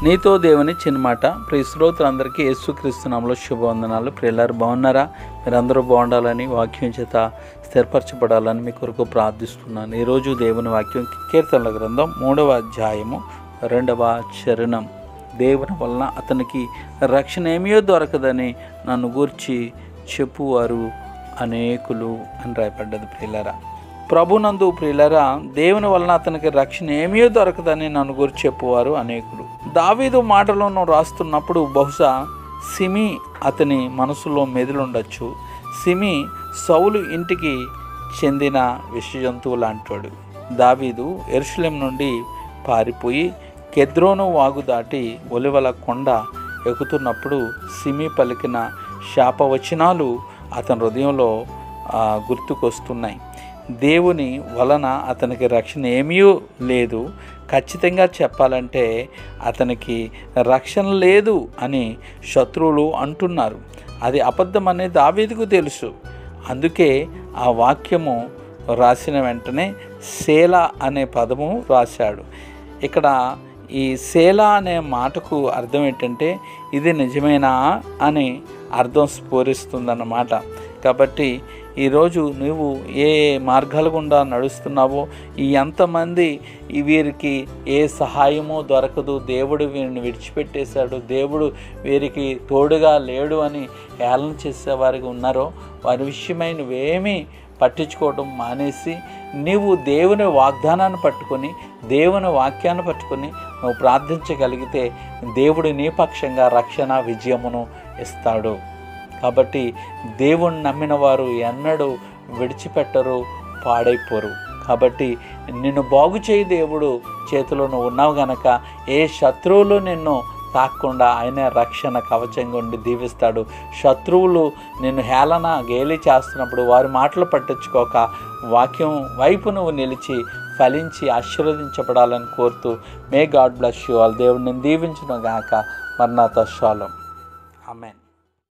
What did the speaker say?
నీతో దేవుని చిన్నమాట ప్రియ శ్రోతలందరికీ యేసుక్రీస్తునామలో శుభవందనాలు ప్రియులారు బాగున్నారా మీరందరూ బాగుండాలని వాక్యం చేత స్థిరపరచబడాలని మీ కొరకు ప్రార్థిస్తున్నాను ఈరోజు దేవుని వాక్యం కీర్తనల గ్రంథం మూడవ అధ్యాయము రెండవ చరణం దేవుని వలన అతనికి రక్షణ ఏమీ దొరకదని నన్ను గూర్చి చెప్పువారు అనేకులు అని రాయపడ్డది ప్రియులరా ప్రభునందు ప్రియులరా దేవుని వలన అతనికి రక్షణ ఏమీ దొరకదని నన్ను గురించి చెప్పువారు అనేకులు దావీదు మాటలను రాస్తున్నప్పుడు బహుశా సిమి అతని మనసులో మెదులుండొచ్చు సిమి సౌలు ఇంటికి చెందిన విషజంతువు లాంటివాడు దావీదు ఎరుషులేం నుండి పారిపోయి కెద్రోను వాగు దాటి ఒలివల కొండ ఎక్కుతున్నప్పుడు సిమి పలికిన శాపవచనాలు అతని హృదయంలో ఆ, గుర్తుకొస్తున్నాయి దేవుని వలన అతనికి రక్షణ ఏమీ లేదు ఖచ్చితంగా చెప్పాలంటే అతనికి రక్షణ లేదు అని శత్రువులు అంటున్నారు అది అబద్ధం అనేది దావీదుకు తెలుసు అందుకే ఆ వాక్యము రాసిన వెంటనే శేల అనే పదము రాశాడు ఇక్కడ ఈ శేల అనే మాటకు అర్థం ఏంటంటే ఇది నిజమేనా అని అర్థం స్ఫూరిస్తుందన్నమాట కాబట్టి ఈరోజు నువ్వు ఏ మార్గాల గుండా నడుస్తున్నావో ఈ ఎంతమంది ఈ వీరికి ఏ సహాయమో దొరకదు దేవుడు వీరిని విడిచిపెట్టేశాడు దేవుడు వీరికి తోడుగా లేడు అని ఏలన చేసేవారికి ఉన్నారో వారి విషయమై నువ్వేమీ పట్టించుకోవడం మానేసి నీవు దేవుని వాగ్దానాన్ని పట్టుకొని దేవుని వాక్యాన్ని పట్టుకొని నువ్వు ప్రార్థించగలిగితే దేవుడు నీ పక్షంగా రక్షణ విజయమును ఇస్తాడు కాబట్టి దేవుణ్ణి నమ్మిన వారు ఎన్నడూ విడిచిపెట్టరు పాడైపోరు కాబట్టి నిన్ను బాగు చేయి దేవుడు చేతిలో నువ్వు ఉన్నావు గనక ఏ శత్రువులు నిన్ను తాకుండా ఆయనే రక్షణ కవచంగా ఉండి దీవిస్తాడు శత్రువులు నిన్ను హేళన గేలి చేస్తున్నప్పుడు వారి మాటలు పట్టించుకోక వాక్యం వైపు నువ్వు నిలిచి ఫలించి ఆశీర్వదించబడాలని కోరుతూ may God bless you all దేవుడిని దీవించను గాక మర్నాథ శాలం ఆమెన్